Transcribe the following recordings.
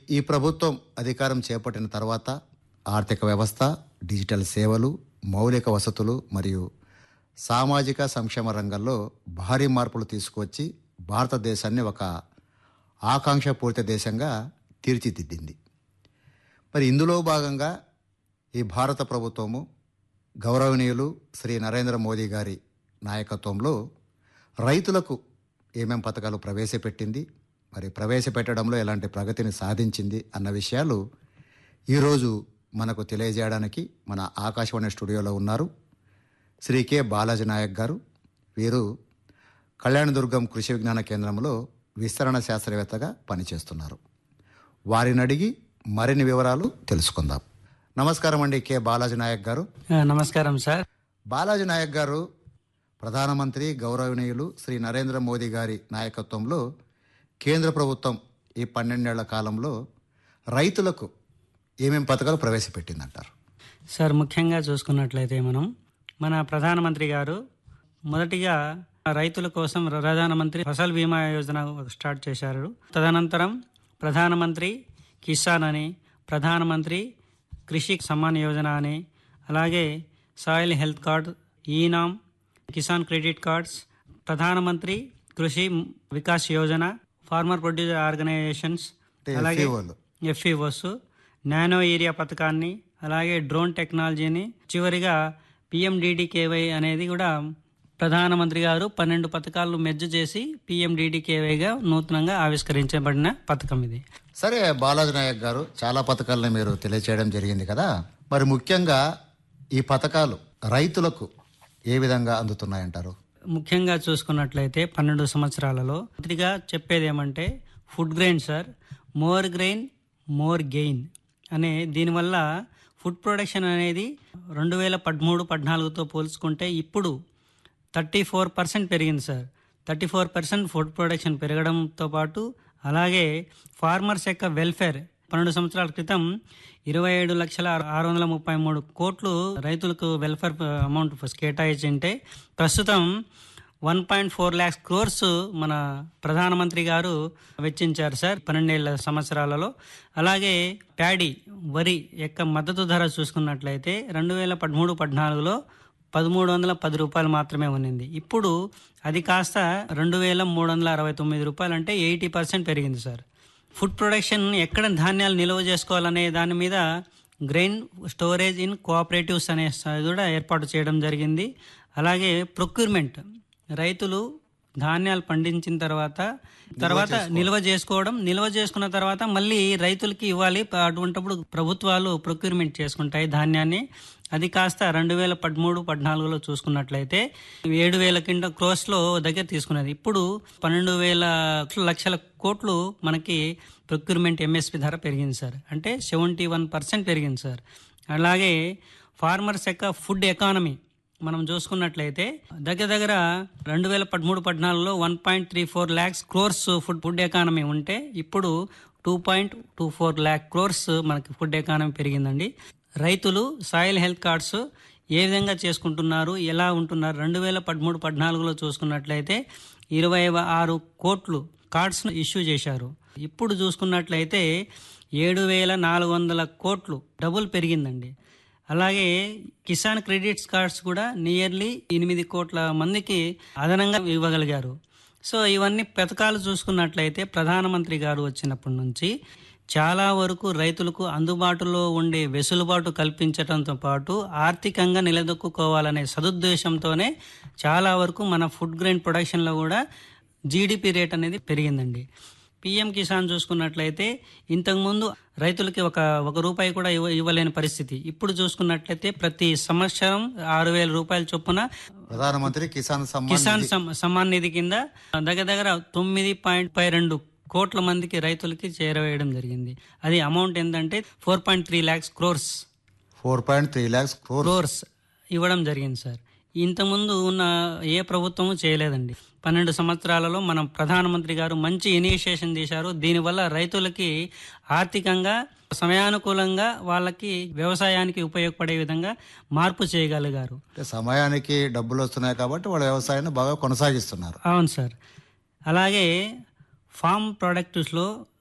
ఈ ప్రభుత్వం అధికారం చేపట్టిన తర్వాత ఆర్థిక వ్యవస్థ డిజిటల్ సేవలు మౌలిక వసతులు మరియు సామాజిక సంక్షేమ రంగంలో భారీ మార్పులు తీసుకువచ్చి భారతదేశాన్ని ఒక ఆకాంక్షపూరిత దేశంగా తీర్చిదిద్దింది మరి ఇందులో భాగంగా ఈ భారత ప్రభుత్వము గౌరవనీయులు శ్రీ నరేంద్ర మోదీ గారి నాయకత్వంలో రైతులకు ఏమేం పథకాలు ప్రవేశపెట్టింది మరి ప్రవేశపెట్టడంలో ఎలాంటి ప్రగతిని సాధించింది అన్న విషయాలు ఈరోజు మనకు తెలియజేయడానికి మన ఆకాశవాణి స్టూడియోలో ఉన్నారు శ్రీ కె బాలాజీ నాయక్ గారు వీరు కళ్యాణదుర్గం కృషి విజ్ఞాన కేంద్రంలో విస్తరణ శాస్త్రవేత్తగా పనిచేస్తున్నారు వారిని అడిగి మరిన్ని వివరాలు తెలుసుకుందాం నమస్కారం అండి కె బాలాజీ నాయక్ గారు ఆ, నమస్కారం సార్ బాలాజీ నాయక్ గారు ప్రధానమంత్రి గౌరవనీయులు శ్రీ నరేంద్ర మోదీ గారి నాయకత్వంలో కేంద్ర ప్రభుత్వం ఈ పన్నెండేళ్ల కాలంలో రైతులకు ఏమేం పథకాలు ప్రవేశపెట్టిందంటారు సార్ ముఖ్యంగా చూసుకున్నట్లయితే మనం మన ప్రధానమంత్రి గారు మొదటిగా రైతుల కోసం ప్రధానమంత్రి ఫసల్ బీమా యోజన స్టార్ట్ చేశారు తదనంతరం ప్రధానమంత్రి కిసాన్ అని ప్రధానమంత్రి కృషి సమ్మాన్ యోజన అని అలాగే soil health card eNAM Kisan credit cards Pradhan Mantri Krishi Vikas Yojana farmer producer organisations అలాగే FAO లు. ఎఫ్ఈఓస్ నానో ఏరియా పథకాన్ని అలాగే డ్రోన్ టెక్నాలజీని చివరిగా పిఎండిడికేవై అనేది కూడా ప్రధానమంత్రి గారు పన్నెండు పథకాలు మెర్జ్ చేసి పిఎండిడికేవైగా నూతనంగా ఆవిష్కరించబడిన పథకం ఇది సరే బాలాజీ నాయక్ గారు చాలా పథకాలను మీరు తెలియచేయడం జరిగింది కదా మరి ముఖ్యంగా ఈ పథకాలు రైతులకు ఏ విధంగా అందుతున్నాయంటారు ముఖ్యంగా చూసుకున్నట్లయితే పన్నెండు సంవత్సరాలలో మొదటిగా చెప్పేది ఏమంటే food grain sir more grain more gain అనే దీనివల్ల ఫుడ్ ప్రొడక్షన్ అనేది రెండు వేల పదమూడు పద్నాలుగుతో పోల్చుకుంటే ఇప్పుడు థర్టీ ఫోర్ పర్సెంట్ పెరిగింది sir thirty four percent food production పెరగడంతో పాటు అలాగే ఫార్మర్స్ యొక్క వెల్ఫేర్ పన్నెండు సంవత్సరాల క్రితం ఇరవై ఏడు లక్షల ఆరు వందల ముప్పై మూడు కోట్లు రైతులకు వెల్ఫేర్ అమౌంట్ కేటాయించింటే ప్రస్తుతం one point four lakhs crores మన ప్రధానమంత్రి గారు వెచ్చించారు సార్ పన్నెండేళ్ల సంవత్సరాలలో అలాగే ప్యాడీ వరి యొక్క మద్దతు ధర చూసుకున్నట్లయితే రెండు వేల పదమూడు పద్నాలుగులో పదమూడు వందల పది రూపాయలు మాత్రమే ఉన్నింది ఇప్పుడు అది కాస్త రెండు వేల మూడు వందల అరవై తొమ్మిది రూపాయలు అంటే ఎయిటీ పర్సెంట్ పెరిగింది సార్ ఫుడ్ ప్రొడక్షన్ ఎక్కడ ధాన్యాలు నిల్వ చేసుకోవాలనే దాని మీద గ్రెయిన్ స్టోరేజ్ ఇన్ కోఆపరేటివ్స్ అనే స- కూడా ఏర్పాటు చేయడం జరిగింది అలాగే ప్రొక్యూర్మెంట్ రైతులు ధాన్యాలు పండించిన తర్వాత తర్వాత నిల్వ చేసుకోవడం నిల్వ చేసుకున్న తర్వాత మళ్ళీ రైతులకి ఇవ్వాలి ప- అటువంటప్పుడు ప్రభుత్వాలు ప్రొక్యూర్మెంట్ చేసుకుంటాయి ధాన్యాన్ని అది కాస్త రెండు వేల పదమూడు పద్నాలుగులో చూసుకున్నట్లయితే ఏడు వేల కింద క్రోస్లో దగ్గర తీసుకున్నది ఇప్పుడు పన్నెండు వేల లక్షల కోట్లు మనకి ప్రొక్యూర్మెంట్ ఎంఎస్పి ధర పెరిగింది సార్ అంటే సెవెంటీ వన్ పర్సెంట్ పెరిగింది సార్ అలాగే ఫార్మర్స్ యొక్క ఫుడ్ ఎకానమీ మనం చూసుకున్నట్లయితే దగ్గర దగ్గర రెండు వేల పదమూడు పద్నాలుగులో one point three four lakhs crores food food economy ఉంటే ఇప్పుడు two point two four lakh crores మనకి ఫుడ్ ఎకానమీ పెరిగిందండి రైతులు సాయిల్ హెల్త్ కార్డ్స్ ఏ విధంగా చేసుకుంటున్నారు ఎలా ఉంటున్నారు రెండు వేల పదమూడు పద్నాలుగులో చూసుకున్నట్లయితే ఇరవై ఆరు కోట్లు కార్డ్స్ను ఇష్యూ చేశారు ఇప్పుడు చూసుకున్నట్లయితే ఏడు వేల నాలుగు వందల కోట్లు డబుల్ పెరిగిందండి అలాగే కిసాన్ క్రెడిట్స్ కార్డ్స్ కూడా నియర్లీ ఎనిమిది కోట్ల మందికి అదనంగా ఇవ్వగలిగారు సో ఇవన్నీ పథకాలు చూసుకున్నట్లయితే ప్రధానమంత్రి గారు వచ్చినప్పటి నుంచి చాలా వరకు రైతులకు అందుబాటులో ఉండే వెసులుబాటు కల్పించడంతో పాటు ఆర్థికంగా నిలదొక్కుకోవాలనే సదుద్దేశంతోనే చాలా వరకు మన ఫుడ్ గ్రెయిన్ ప్రొడక్షన్లో కూడా జీడిపి రేట్ అనేది పెరిగిందండి పిఎం కిసాన్ చూసుకున్నట్లయితే ఇంతకుముందు రైతులకి ఒక ఒక రూపాయి కూడా ఇవ్వ ఇవ్వలేని పరిస్థితి ఇప్పుడు చూసుకున్నట్లయితే ప్రతి సంవత్సరం ఆరు వేల రూపాయల చొప్పున ప్రధానమంత్రి కిసాన్ సమ్మాన్ కిసాన్ సమ్- సమ్మాన్ నిధి కింద దగ్గర దగ్గర తొమ్మిది పాయింట్ పై రెండు కోట్ల మందికి రైతులకి చేరవేయడం జరిగింది అది అమౌంట్ ఏంటంటే four point three lakhs crores four point three lakhs crore crores ఇవ్వడం జరిగింది సార్ ఇంతకుముందు ఉన్న ఏ ప్రభుత్వము చేయలేదండి పన్నెండు సంవత్సరాలలో మనం ప్రధానమంత్రి గారు మంచి ఇనిషియేషన్ తీశారు దీనివల్ల రైతులకి ఆర్థికంగా సమయానుకూలంగా వాళ్ళకి వ్యవసాయానికి ఉపయోగపడే విధంగా మార్పు చేయగలిగారు అంటే సమయానికి డబ్బులు వస్తున్నాయి కాబట్టి వాళ్ళ వ్యవసాయాన్ని బాగా కొనసాగిస్తున్నారు అవును సార్ అలాగే ఫామ్ ప్రొడక్ట్స్లో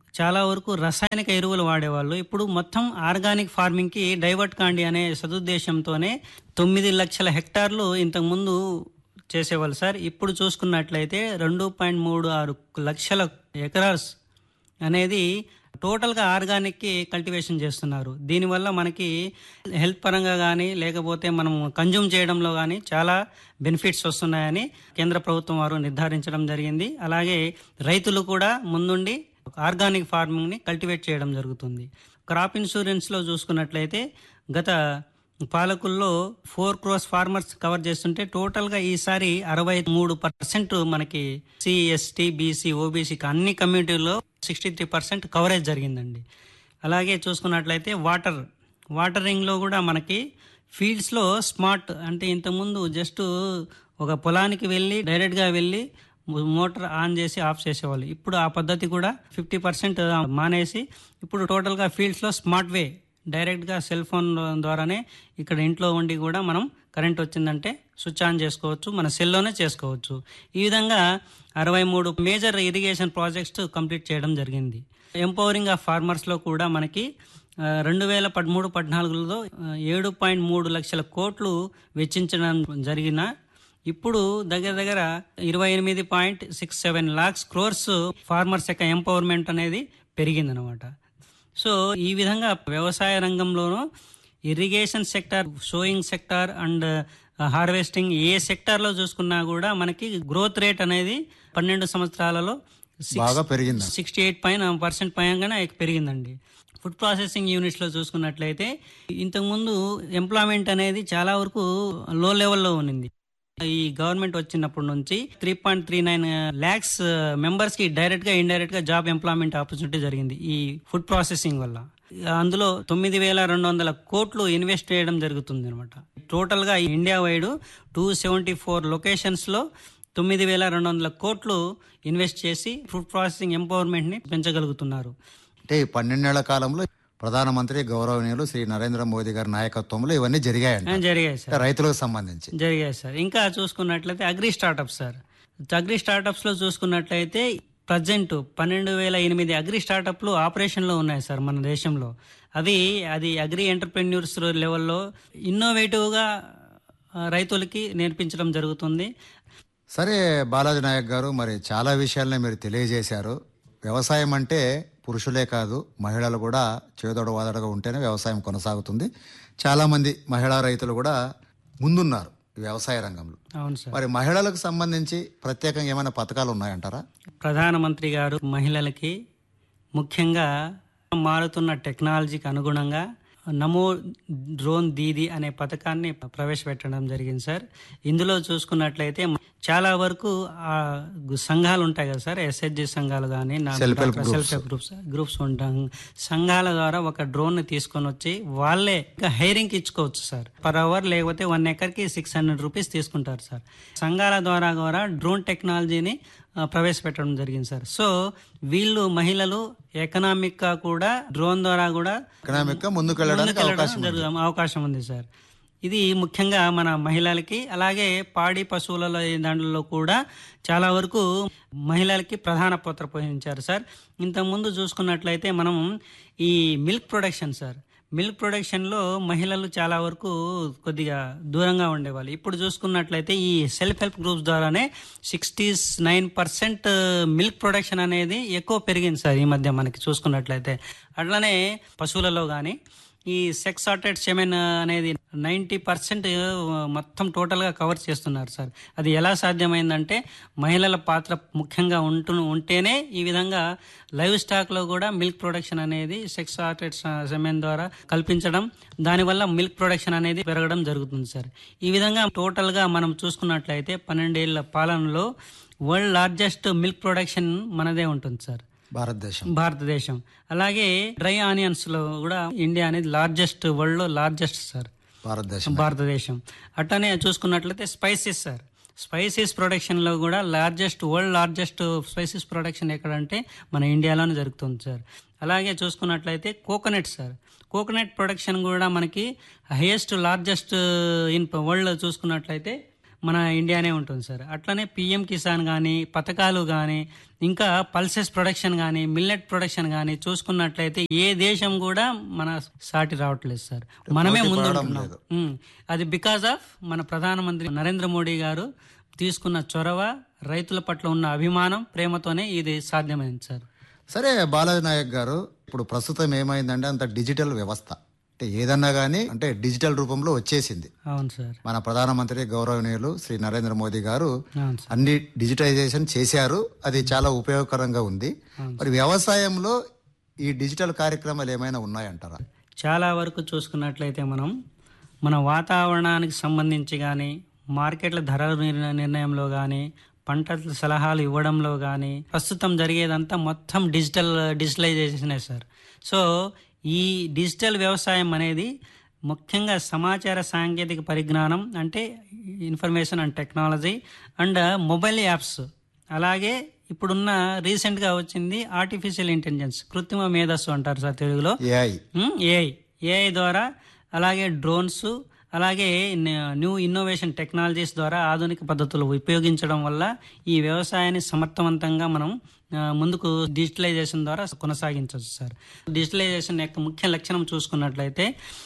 చాలా వరకు రసాయనిక ఎరువులు వాడేవాళ్ళు ఇప్పుడు మొత్తం ఆర్గానిక్ ఫార్మింగ్కి డైవర్ట్ కాండి అనే సదుద్దేశంతోనే తొమ్మిది లక్షల హెక్టార్లు ఇంతకుముందు చేసేవాళ్ళు సార్ ఇప్పుడు చూసుకున్నట్లయితే రెండు పాయింట్ మూడు ఆరు లక్షల ఎకరాస్ అనేది టోటల్గా ఆర్గానిక్కి కల్టివేషన్ చేస్తున్నారు దీనివల్ల మనకి హెల్త్ పరంగా కానీ లేకపోతే మనం కన్జ్యూమ్ చేయడంలో కానీ చాలా బెనిఫిట్స్ వస్తున్నాయని కేంద్ర ప్రభుత్వం వారు నిర్ధారించడం జరిగింది అలాగే రైతులు కూడా ముందుండి ఆర్గానిక్ ఫార్మింగ్ని కల్టివేట్ చేయడం జరుగుతుంది క్రాప్ ఇన్సూరెన్స్లో చూసుకున్నట్లయితే గత పాలకుల్లో ఫోర్ క్రోస్ ఫార్మర్స్ కవర్ చేస్తుంటే టోటల్గా ఈసారి అరవై మూడు పర్సెంట్ మనకి సిఎస్టీ బీసీ ఓబీసీకి అన్ని కమ్యూనిటీల్లో సిక్స్టీ త్రీ పర్సెంట్ కవరేజ్ జరిగిందండి అలాగే చూసుకున్నట్లయితే వాటర్ వాటరింగ్లో కూడా మనకి ఫీల్డ్స్లో స్మార్ట్ అంటే ఇంతకుముందు జస్ట్ ఒక పొలానికి వెళ్ళి డైరెక్ట్గా వెళ్ళి మోటార్ ఆన్ చేసి ఆఫ్ చేసేవాళ్ళు ఇప్పుడు ఆ పద్ధతి కూడా ఫిఫ్టీ పర్సెంట్ మానేసి ఇప్పుడు టోటల్గా ఫీల్డ్స్లో స్మార్ట్ వే డైరెక్ట్గా సెల్ ఫోన్ ద్వారానే ఇక్కడ ఇంట్లో ఉండి కూడా మనం కరెంట్ వచ్చిందంటే స్విచ్ ఆన్ చేసుకోవచ్చు మన సెల్లోనే చేసుకోవచ్చు ఈ విధంగా అరవై మూడు మేజర్ ఇరిగేషన్ ప్రాజెక్ట్స్ కంప్లీట్ చేయడం జరిగింది ఎంపవరింగ్ ఆఫ్ ఫార్మర్స్లో కూడా మనకి రెండు వేల పదమూడు పద్నాలుగులో ఏడు పాయింట్ మూడు లక్షల కోట్లు వెచ్చించడం జరిగిన ఇప్పుడు దగ్గర దగ్గర ఇరవై ఎనిమిది point six seven lakhs crores farmers యొక్క ఎంపవర్మెంట్ అనేది పెరిగిందనమాట సో ఈ విధంగా వ్యవసాయ రంగంలోనూ irrigation sector sowing sector and harvesting ఏ సెక్టార్లో చూసుకున్నా కూడా మనకి గ్రోత్ రేట్ అనేది పన్నెండు సంవత్సరాలలో బాగా పెరిగింది సిక్స్టీ ఎయిట్ పైన పర్సెంట్ పైనగానే పెరిగిందండి ఫుడ్ ప్రాసెసింగ్ యూనిట్స్లో చూసుకున్నట్లయితే ఇంతకుముందు ఎంప్లాయ్మెంట్ అనేది చాలా వరకు లో లెవెల్లో ఉన్నింది ఈ గవర్నమెంట్ వచ్చినప్పటి నుంచి three point three nine lakhs members కి డైరెక్ట్ గా ఇండైరెక్ట్ గా జాబ్ ఎంప్లాయ్మెంట్ ఆపర్చునిటీ జరిగింది ఈ ఫుడ్ ప్రాసెసింగ్ వల్ల అందులో తొమ్మిది వేల రెండు వందల కోట్లు ఇన్వెస్ట్ చేయడం జరుగుతుంది అనమాట టోటల్ గా India wide two seventy four locations లో తొమ్మిది వేల రెండు వందల కోట్లు ఇన్వెస్ట్ చేసి ఫుడ్ ప్రాసెసింగ్ ఎంపవర్మెంట్ ని పెంచగలుగుతున్నారు అంటే ఈ పన్నెండేళ్ల కాలంలో ప్రధానమంత్రి గౌరవనీయులు శ్రీ నరేంద్ర మోదీ గారి నాయకత్వంలో ఇవన్నీ జరిగాయంట జరిగాయి సార్ అంటే రైతులకు సంబంధించి జరిగాయి సార్ ఇంకా చూసుకున్నట్లయితే agri startups sir agri startups లో చూసుకున్నట్లయితే ప్రజెంట్ పన్నెండు వేల ఎనిమిది అగ్రి స్టార్టప్లు ఆపరేషన్లో ఉన్నాయి సార్ మన దేశంలో అవి అది అగ్రి ఎంటర్ప్రెన్యూర్స్ లెవెల్లో ఇన్నోవేటివ్గా ఆ, రైతులకి నేర్పించడం జరుగుతుంది సరే బాలాజీ నాయక్ గారు మరి చాలా విషయాలనే మీరు తెలియజేశారు వ్యవసాయం అంటే పురుషులే కాదు మహిళలు కూడా చేదోడు వాదడగా ఉంటేనే వ్యవసాయం కొనసాగుతుంది చాలామంది మహిళా రైతులు కూడా ముందున్నారు ఈ వ్యవసాయ రంగంలో అవును సార్ మరి మహిళలకు సంబంధించి ప్రత్యేకంగా ఏమైనా పథకాలు ఉన్నాయంటారా ప్రధానమంత్రి గారు మహిళలకి ముఖ్యంగా మారుతున్న టెక్నాలజీకి అనుగుణంగా నమో డ్రోన్ దీది అనే పథకాన్ని ప్రవేశపెట్టడం జరిగింది సార్ ఇందులో చూసుకున్నట్లయితే చాలా వరకు ఆ గు- సంఘాలు ఉంటాయి కదా సార్ ఎస్హెచ్జి సంఘాలు కానీ Self help self help groups groups ఉంటాం సంఘాల ద్వారా ఒక డ్రోన్ ని తీసుకొని వచ్చి వాళ్ళే హైరింగ్ ఇచ్చుకోవచ్చు సార్ పర్ అవర్ లేకపోతే వన్ ఎకర్ కి సిక్స్ హండ్రెడ్ రూపీస్ తీసుకుంటారు సార్ సంఘాల ద్వారా కూడా డ్రోన్ టెక్నాలజీని ఆ, ప్రవేశపెట్టడం జరిగింది సార్ సో వీళ్ళు మహిళలు ఎకనామిక్ గా కూడా డ్రోన్ ద్వారా కూడా ఎకనామిక్ గా ముందుకు వెళ్ళడానికి ముందుకెళ్ళడం అవకాశం ఉంది. జరుగు- అవకాశం ఉంది సార్ ఇది ముఖ్యంగా మన మహిళలకి అలాగే పాడి పశువుల దాంట్లో కూడా చాలా వరకు మహిళలకి ప్రధాన పాత్ర పోషించారు సార్ ఇంతకుముందు చూసుకున్నట్లయితే మనం ఈ మిల్క్ ప్రొడక్షన్ సార్ మిల్క్ ప్రొడక్షన్లో మహిళలు చాలా వరకు కొద్దిగా దూరంగా ఉండేవాళ్ళు ఇప్పుడు చూసుకున్నట్లయితే ఈ సెల్ఫ్ హెల్ప్ గ్రూప్స్ ద్వారానే sixty nine percent milk production అనేది ఎక్కువ పెరిగింది సార్ ఈ మధ్య మనకి చూసుకున్నట్లయితే అట్లనే పశువులలో కానీ ఈ సెక్స్ సార్టెడ్ సెమెన్ అనేది నైంటీ పర్సెంట్ మొత్తం టోటల్గా కవర్ చేస్తున్నారు సార్ అది ఎలా సాధ్యమైందంటే మహిళల పాత్ర ముఖ్యంగా ఉంటు ఉంటేనే ఈ విధంగా లైవ్ స్టాక్లో కూడా మిల్క్ ప్రొడక్షన్ అనేది సెక్స్ సార్టెడ్ సెమెన్ ద్వారా కల్పించడం దానివల్ల మిల్క్ ప్రొడక్షన్ అనేది పెరగడం జరుగుతుంది సార్ ఈ విధంగా టోటల్గా మనం చూసుకున్నట్లయితే పన్నెండేళ్ల పాలనలో వరల్డ్ లార్జెస్ట్ మిల్క్ ప్రొడక్షన్ మనదే ఉంటుంది సార్ భారతదేశం భారతదేశం అలాగే డ్రై ఆనియన్స్ లో కూడా ఇండియా అనేది లార్జెస్ట్ వరల్డ్ లో లార్జెస్ట్ సార్ భారతదేశం భారతదేశం అట్లనే చూసుకున్నట్లయితే స్పైసెస్ సార్ స్పైసెస్ ప్రొడక్షన్ లో కూడా largest world largest spices production ఎక్కడంటే మన ఇండియాలోనే జరుగుతుంది సార్ అలాగే చూసుకున్నట్లయితే కోకోనట్ సార్ కోకోనట్ ప్రొడక్షన్ కూడా మనకి హైయెస్ట్ లార్జెస్ట్ ఇన్ వరల్డ్ చూసుకున్నట్లయితే మన ఇండియానే ఉంటుంది సార్ అట్లనే పిఎం కిసాన్ కానీ పథకాలు కానీ ఇంకా పల్సెస్ ప్రొడక్షన్ కానీ మిల్లెట్ ప్రొడక్షన్ కానీ చూసుకున్నట్లయితే ఏ దేశం కూడా మన సాటి రావట్లేదు సార్ మనమే పోటీ ముందు పడడం ఉంటున్నాం. లేదు. ఉమ్, అది బికాస్ ఆఫ్ మన ప్రధానమంత్రి నరేంద్ర మోడీ గారు తీసుకున్న చొరవ రైతుల పట్ల ఉన్న అభిమానం ప్రేమతోనే ఇది సాధ్యమైంది సార్ సరే బాలాజీ నాయక్ గారు ఇప్పుడు ప్రస్తుతం ఏమైందంటే అంత డిజిటల్ వ్యవస్థ అంటే ఏదన్నా కానీ అంటే డిజిటల్ రూపంలో వచ్చేసింది అవును సార్ మన ప్రధానమంత్రి గౌరవనీయులు శ్రీ నరేంద్ర మోదీ గారు అవును సార్ అన్ని డిజిటైజేషన్ చేశారు అది చాలా ఉపయోగకరంగా ఉంది మరి వ్యవసాయంలో ఈ డిజిటల్ కార్యక్రమాలు ఏమైనా ఉన్నాయంటారా చాలా వరకు చూసుకున్నట్లయితే మనం మన వాతావరణానికి సంబంధించి కానీ మార్కెట్ల ధరల నిర్ణ- నిర్ణయంలో కానీ పంటల సలహాలు ఇవ్వడంలో కానీ ప్రస్తుతం జరిగేదంతా మొత్తం డిజిటల్ డిజిటలైజేషనే సార్ సో ఈ డిజిటల్ వ్యవసాయం అనేది ముఖ్యంగా సమాచార సాంకేతిక పరిజ్ఞానం అంటే information and technology and mobile apps అలాగే ఇప్పుడున్న రీసెంట్గా వచ్చింది ఆర్టిఫిషియల్ ఇంటెలిజెన్స్ కృత్రిమ మేధస్సు అంటారు సార్ తెలుగులో ఏఐ ఏఐ ఏఐ ద్వారా అలాగే డ్రోన్స్ అలాగే న్యూ- న్యూ ఇన్నోవేషన్ టెక్నాలజీస్ ద్వారా ఆధునిక పద్ధతులు ఉపయోగించడం వల్ల ఈ వ్యవసాయాన్ని సమర్థవంతంగా మనం ఆ, ముందుకు డిజిటలైజేషన్ ద్వారా కొనసాగించవచ్చు సార్ డిజిటలైజేషన్ యొక్క ముఖ్య లక్షణం చూసుకున్నట్లయితే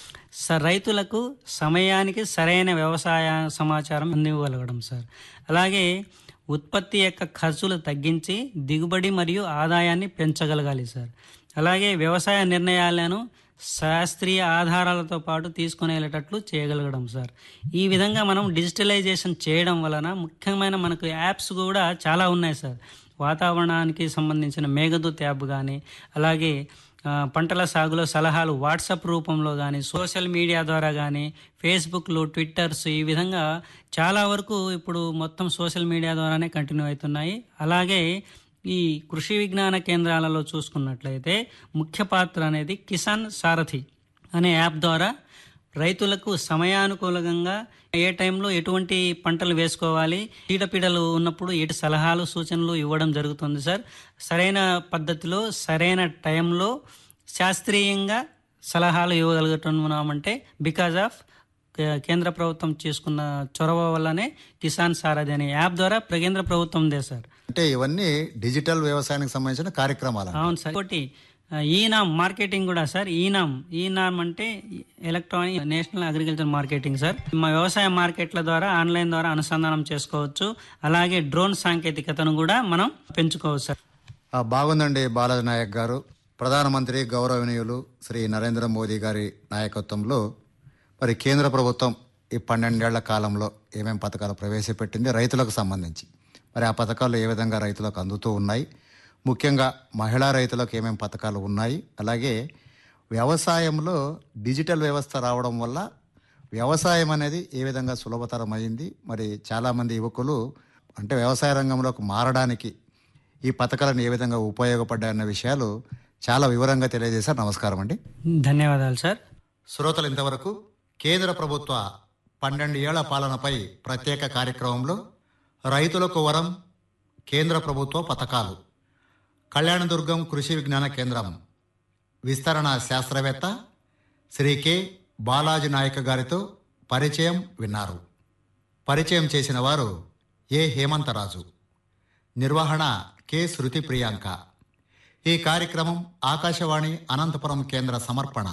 స రైతులకు సమయానికి సరైన వ్యవసాయ సమాచారం అందివ్వగలగడం సార్ అలాగే ఉత్పత్తి యొక్క ఖర్చులు తగ్గించి దిగుబడి మరియు ఆదాయాన్ని పెంచగలగాలి సార్ అలాగే వ్యవసాయ నిర్ణయాలను శాస్త్రీయ ఆధారాలతో పాటు తీసుకునేటట్లు చేయగలగడం సార్ ఈ విధంగా మనం డిజిటలైజేషన్ చేయడం వలన ముఖ్యమైన మనకు యాప్స్ కూడా చాలా ఉన్నాయి సార్ వాతావరణానికి సంబంధించిన మేఘదూత్ యాప్ కానీ అలాగే ఆ, పంటల సాగులో సలహాలు వాట్సాప్ రూపంలో కానీ సోషల్ మీడియా ద్వారా కానీ ఫేస్బుక్లు ట్విట్టర్స్ ఈ విధంగా చాలా వరకు ఇప్పుడు మొత్తం సోషల్ మీడియా ద్వారానే కంటిన్యూ అవుతున్నాయి అలాగే ఈ కృషి విజ్ఞాన కేంద్రాలలో చూసుకున్నట్లయితే ముఖ్య పాత్ర అనేది కిసాన్ సారథి అనే యాప్ ద్వారా రైతులకు సమయానుకూలంగా ఏ టైంలో ఎటువంటి పంటలు వేసుకోవాలి చీడపీడలు ఉన్నప్పుడు ఎటు సలహాలు సూచనలు ఇవ్వడం జరుగుతుంది సార్ సరైన పద్ధతిలో సరైన టైంలో శాస్త్రీయంగా సలహాలు ఇవ్వగలుగుతున్నామంటే బికాజ్ ఆఫ్ కేంద్ర ప్రభుత్వం చేసుకున్న చొరవ వల్లనే కిసాన్ సారథి అనే యాప్ ద్వారా కేంద్ర ప్రభుత్వందే సార్ అంటే ఇవన్నీ డిజిటల్ వ్యవసాయానికి సంబంధించిన కార్యక్రమాలు అవును సార్ ఇంకోటి ఆ, ఈనామ్ మార్కెటింగ్ కూడా సార్ ఈనామ్ ఈనామ్ అంటే electronic national agriculture marketing sir మా వ్యవసాయ మార్కెట్ల ద్వారా ఆన్లైన్ ద్వారా అనుసంధానం చేసుకోవచ్చు అలాగే డ్రోన్ సాంకేతికతను కూడా మనం పెంచుకోవచ్చు సార్ ఆ, బాగుందండి బాలాజీ నాయక్ గారు ప్రధానమంత్రి గౌరవనీయులు శ్రీ నరేంద్ర మోదీ గారి నాయకత్వంలో మరి కేంద్ర ప్రభుత్వం ఈ పన్నెండేళ్ల కాలంలో ఏమేం పథకాలు ప్రవేశపెట్టింది రైతులకు సంబంధించి మరి ఆ పథకాలు ఏ విధంగా రైతులకు అందుతూ ఉన్నాయి ముఖ్యంగా మహిళా రైతులకు ఏమేం పథకాలు ఉన్నాయి అలాగే వ్యవసాయంలో డిజిటల్ వ్యవస్థ రావడం వల్ల వ్యవసాయం అనేది ఏ విధంగా సులభతరం అయింది మరి చాలామంది యువకులు అంటే వ్యవసాయ రంగంలోకి మారడానికి ఈ పథకాలను ఏ విధంగా ఉపయోగపడ్డాయన్న విషయాలు చాలా వివరంగా తెలియజేశారు నమస్కారం అండి ధన్యవాదాలు సార్ శ్రోతలు ఇంతవరకు కేంద్ర ప్రభుత్వ పన్నెండు ఏళ్ల పాలనపై ప్రత్యేక కార్యక్రమంలో రైతులకు వరం కేంద్ర ప్రభుత్వ పథకాలు కళ్యాణదుర్గం కృషి విజ్ఞాన కేంద్రం విస్తరణ శాస్త్రవేత్త శ్రీ కె బాలాజీ నాయక్ గారితో పరిచయం విన్నారు పరిచయం చేసిన వారు ఏ హేమంతరాజు నిర్వహణ కె శృతి ప్రియాంక ఈ కార్యక్రమం ఆకాశవాణి అనంతపురం కేంద్ర సమర్పణ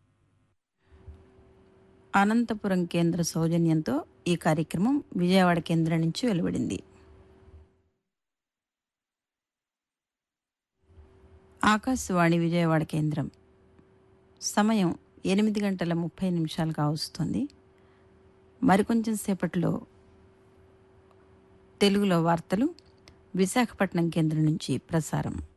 అనంతపురం కేంద్ర సౌజన్యంతో ఈ కార్యక్రమం విజయవాడ కేంద్రం నుంచి వెలువడింది ఆకాశవాణి విజయవాడ కేంద్రం సమయం ఎనిమిది గంటల ముప్పై నిమిషాలు కావస్తుంది మరికొంచెం సేపట్లో తెలుగులో వార్తలు విశాఖపట్నం కేంద్రం నుంచి ప్రసారం